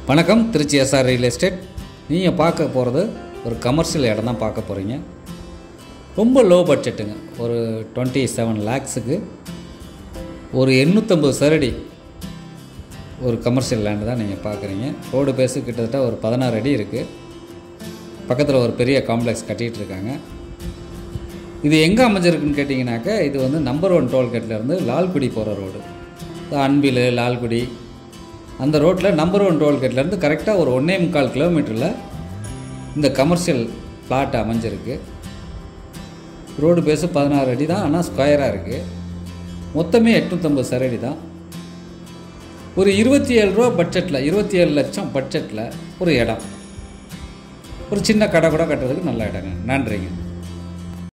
வணக்கம் Trichy SR real estate நீங்கள் பார்க்க போகிறது ஒரு கமர்ஷியல் இடம் தான் பார்க்க போகிறீங்க ரொம்ப லோ பட்ஜெட்டுங்க ஒரு டுவெண்ட்டி செவன் லேக்ஸுக்கு ஒரு எண்ணூற்றம்பது சரடி ஒரு கமர்ஷியல் லேண்டு தான் நீங்கள் பார்க்குறீங்க ரோடு பேஸு கிட்டத்தட்ட ஒரு பதினாறு அடி இருக்குது பக்கத்தில் ஒரு பெரிய காம்ப்ளெக்ஸ் கட்டிகிட்டு இருக்காங்க இது எங்கே அமைஞ்சிருக்குன்னு கேட்டிங்கனாக்கா இது வந்து நம்பர் ஒன் டோல்கேட்லேருந்து லால்குடி போகிற ரோடு அன்பில் லால்குடி அந்த ரோட்டில் நம்பர் ஒன் டோல்கேட்லேருந்து கரெக்டாக ஒரு ஒன்றே முக்கால் கிலோமீட்டரில் இந்த கமர்ஷியல் பிளாட் அமைஞ்சிருக்கு ரோடு பேஸு பதினாறு அடி தான் ஆனால் ஸ்கொயராக இருக்குது மொத்தமே எட்நூற்றம்பது சரடி தான் ஒரு இருபத்தி ஏழு ரூபா பட்ஜெட்டில் இருபத்தி ஏழு லட்சம் பட்ஜெட்டில் ஒரு இடம் ஒரு சின்ன கடை கூட கட்டுறதுக்கு நல்ல இடங்க நன்றிங்க